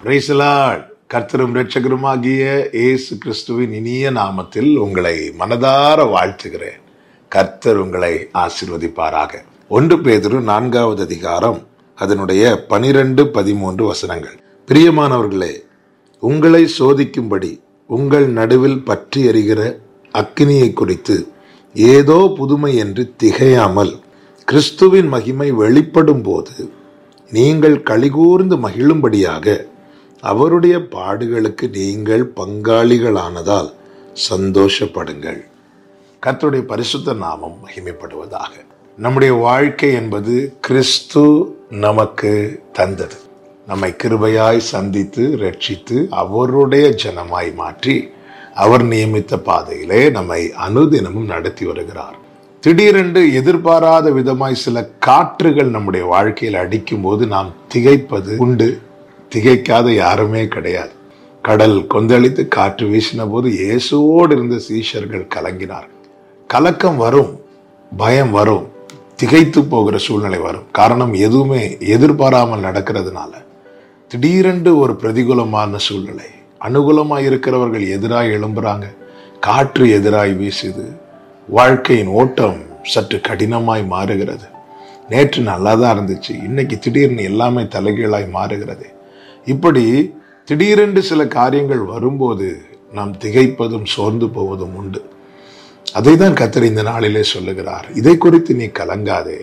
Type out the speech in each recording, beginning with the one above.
பிரைசலாட் கர்த்தரும் இரட்சகருமாகிய இயேசு கிறிஸ்துவின் இனிய நாமத்தில் உங்களை மனதார வாழ்த்துகிறேன் கர்த்தர் உங்களை ஆசிர்வதிப்பாராக ஒன்று பேதுரு நான்காவது அதிகாரம் அதனுடைய பனிரெண்டு பதிமூன்று வசனங்கள் பிரியமானவர்களே உங்களை சோதிக்கும்படி உங்கள் நடுவில் பற்றி எறிகிற அக்கினியை குறித்து ஏதோ புதுமை என்று திகையாமல் கிறிஸ்துவின் மகிமை வெளிப்படும் போது நீங்கள் கலிகூர்ந்து மகிழும்படியாக அவருடைய பாடுகளுக்கு நீங்கள் பங்காளிகளானதால் சந்தோஷப்படுங்கள் கர்த்தருடைய பரிசுத்த நாமம் மகிமைப்படுவதாக நம்முடைய வாழ்க்கை என்பது கிறிஸ்து நமக்கு தந்தது நம்மை கிருபையாய் சந்தித்து ரட்சித்து அவருடைய ஜனமாய் மாற்றி அவர் நியமித்த பாதையிலே நம்மை அனுதினமும் நடத்தி வருகிறார் திடீரென்று எதிர்பாராத விதமாய் சில காற்றுகள் நம்முடைய வாழ்க்கையில் அடிக்கும் போது நாம் திகைப்பது உண்டு திகைக்காத யாருமே கிடையாது கடல் கொந்தளித்து காற்று வீசின போது இயேசுவோடு இருந்த சீஷர்கள் கலங்கினார் கலக்கம் வரும் பயம் வரும் திகைத்து போகிற சூழ்நிலை வரும் காரணம் எதுவுமே எதிர்பாராமல் நடக்கிறதுனால திடீரென்று ஒரு பிரதிகூலமான சூழ்நிலை அனுகூலமாக இருக்கிறவர்கள் எதிராக எழும்புறாங்க காற்று எதிராய் வீசுது வாழ்க்கையின் ஓட்டம் சற்று கடினமாய் மாறுகிறது நேற்று நல்லா தான் இருந்துச்சு இன்னைக்கு திடீர்னு எல்லாமே தலைகீழாய் மாறுகிறது இப்படி திடீரென்று சில காரியங்கள் வரும்போது நாம் திகைப்பதும் சோர்ந்து போவதும் உண்டு அதை தான் கத்தர் இந்த நாளிலே சொல்லுகிறார் இதை குறித்து நீ கலங்காதே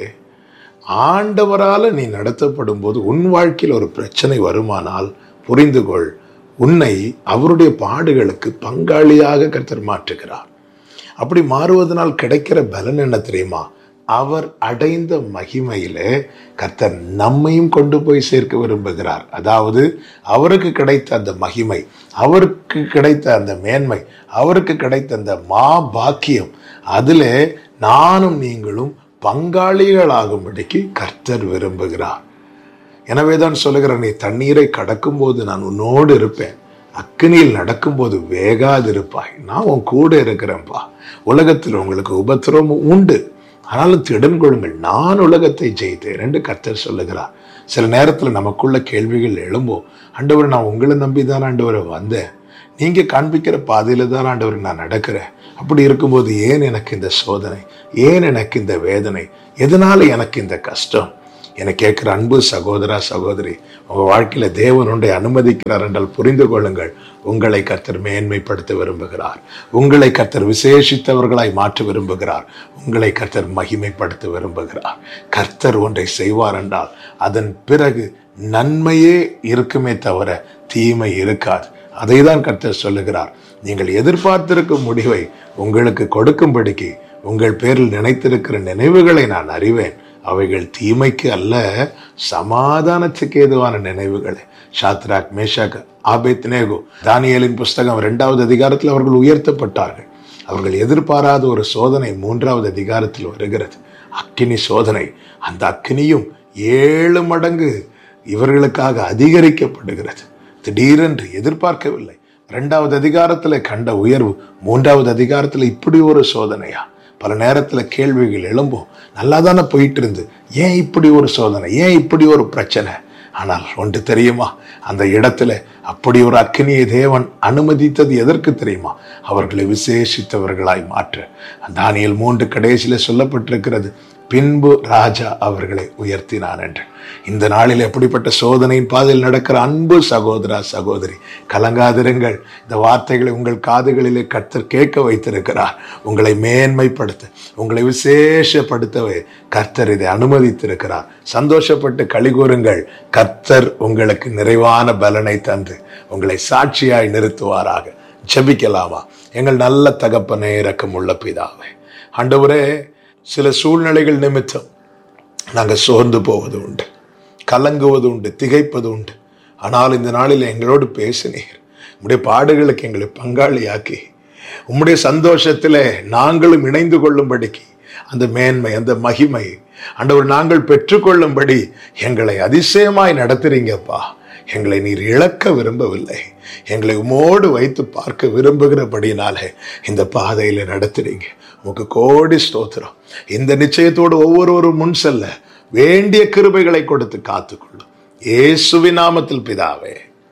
ஆண்டவரால் நீ நடத்தப்படும் போது உன் வாழ்க்கையில் ஒரு பிரச்சனை வருமானால் புரிந்து கொள் உன்னை அவருடைய பாடுகளுக்கு பங்காளியாக கர்த்தர் மாற்றுகிறார் அப்படி மாறுவதனால் கிடைக்கிற பலன் என்ன தெரியுமா அவர் அடைந்த மகிமையிலே கர்த்தர் நம்மையும் கொண்டு போய் சேர்க்க விரும்புகிறார் அதாவது அவருக்கு கிடைத்த அந்த மகிமை அவருக்கு கிடைத்த அந்த மேன்மை அவருக்கு கிடைத்த அந்த மா பாக்கியம் அதிலே நானும் நீங்களும் பங்காளிகளாகும்படிக்கு கர்த்தர் விரும்புகிறார் எனவே தான் சொல்லுகிற நீ தண்ணீரை கடக்கும்போது நான் உன்னோடு இருப்பேன் அக்னியில் நடக்கும்போது வேகாதிருப்பாய் நான் உன் கூட இருக்கிறேன்ப்பா உலகத்தில் உங்களுக்கு உபத்திரமும் உண்டு ஆனாலும் திடன் கொள்ளுங்கள் நான் உலகத்தை ஜெயித்தேன் என்று கர்த்தர் சொல்லுகிறார் சில நேரத்தில் நமக்குள்ள கேள்விகள் எழும்போம் ஆண்டவர் நான் உங்களை நம்பி தான் ஆண்டவரை வந்தேன் நீங்க காண்பிக்கிற பாதையில தான் ஆண்டவர் நான் நடக்கிறேன் அப்படி இருக்கும்போது ஏன் எனக்கு இந்த சோதனை ஏன் எனக்கு இந்த வேதனை எதனால எனக்கு இந்த கஷ்டம் என கேட்கிற அன்பு சகோதரா சகோதரி உங்க வாழ்க்கையில தேவன் ஒன்றை அனுமதிக்கிறார் என்றால் புரிந்து கொள்ளுங்கள் உங்களை கர்த்தர் மேன்மைப்படுத்த விரும்புகிறார் உங்களை கர்த்தர் விசேஷித்தவர்களாய் மாற்ற விரும்புகிறார் உங்களை கர்த்தர் மகிமைப்படுத்த விரும்புகிறார் கர்த்தர் ஒன்றை செய்வார் என்றால் அதன் பிறகு நன்மையே இருக்குமே தவிர தீமை இருக்காது அதை தான் கர்த்தர் சொல்லுகிறார் நீங்கள் எதிர்பார்த்திருக்கும் முடிவை உங்களுக்கு கொடுக்கும்படிக்கு உங்கள் பேரில் நினைத்திருக்கிற நினைவுகளை நான் அறிவேன் அவைகள் தீமைக்கு அல்ல சமாதானத்துக்கு ஏதுவான நினைவுகளே ஷாத்ராக் மேஷாக் ஆபேத் நேகோ தானியலின் புஸ்தகம் இரண்டாவது அதிகாரத்தில் அவர்கள் உயர்த்தப்பட்டார்கள் அவர்கள் எதிர்பாராத ஒரு சோதனை மூன்றாவது அதிகாரத்தில் வருகிறது அக்கினி சோதனை அந்த அக்கினியும் ஏழு மடங்கு இவர்களுக்காக அதிகரிக்கப்படுகிறது திடீரென்று எதிர்பார்க்கவில்லை இரண்டாவது அதிகாரத்தில் கண்ட உயர்வு மூன்றாவது அதிகாரத்தில் இப்படி ஒரு சோதனையா பல நேரத்தில் கேள்விகள் எழும்பும் நல்லா தானே போயிட்டு இருந்து ஏன் இப்படி ஒரு சோதனை ஏன் இப்படி ஒரு பிரச்சனை ஆனால் ஒன்று தெரியுமா அந்த இடத்துல அப்படி ஒரு அக்கினியை தேவன் அனுமதித்தது எதற்கு தெரியுமா அவர்களை விசேஷித்தவர்களாய் மாற்ற தானியல் மூன்று கடைசியில் சொல்லப்பட்டிருக்கிறது பின்பு ராஜா அவர்களை உயர்த்தினான் என்று இந்த நாளில் எப்படிப்பட்ட சோதனையின் பாதையில் நடக்கிற அன்பு சகோதரா சகோதரி கலங்காதிருங்கள் இந்த வார்த்தைகளை உங்கள் காதுகளிலே கர்த்தர் கேட்க வைத்திருக்கிறார் உங்களை மேன்மைப்படுத்த உங்களை விசேஷப்படுத்தவே கர்த்தர் இதை அனுமதித்திருக்கிறார் சந்தோஷப்பட்டு கழிகூறுங்கள் கர்த்தர் உங்களுக்கு நிறைவான பலனை தந்து உங்களை சாட்சியாய் நிறுத்துவாராக ஜெபிக்கலாமா எங்கள் நல்ல தகப்பனே இரக்கம் உள்ள பிதாவே ஆண்டவரே சில சூழ்நிலைகள் நிமித்தம் நாங்கள் சோர்ந்து போவது உண்டு கலங்குவது உண்டு திகைப்பது உண்டு ஆனால் இந்த நாளில் எங்களோடு பேசினீர் உம்முடைய பாடுகளுக்கு எங்களை பங்காளியாக்கி உம்முடைய சந்தோஷத்தில் நாங்களும் இணைந்து கொள்ளும்படிக்கு அந்த மேன்மை அந்த மகிமை ஆண்டவர் நாங்கள் பெற்றுக்கொள்ளும்படி எங்களை அதிசயமாய் நடத்துறீங்கப்பா எங்களை நீர் இழக்க விரும்பவில்லை எங்களை உமோடு வைத்து பார்க்க விரும்புகிறபடினாலே இந்த பாதையில நடத்துறீங்க உமக்கு கோடி ஸ்தோத்திரம் இந்த நிச்சயத்தோடு ஒவ்வொருவரும் முன் செல்ல வேண்டிய கிருபைகளை கொடுத்து காத்துக்கொள்ளும் இயேசுவின் நாமத்தில் பிதாவே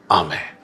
ஆமென்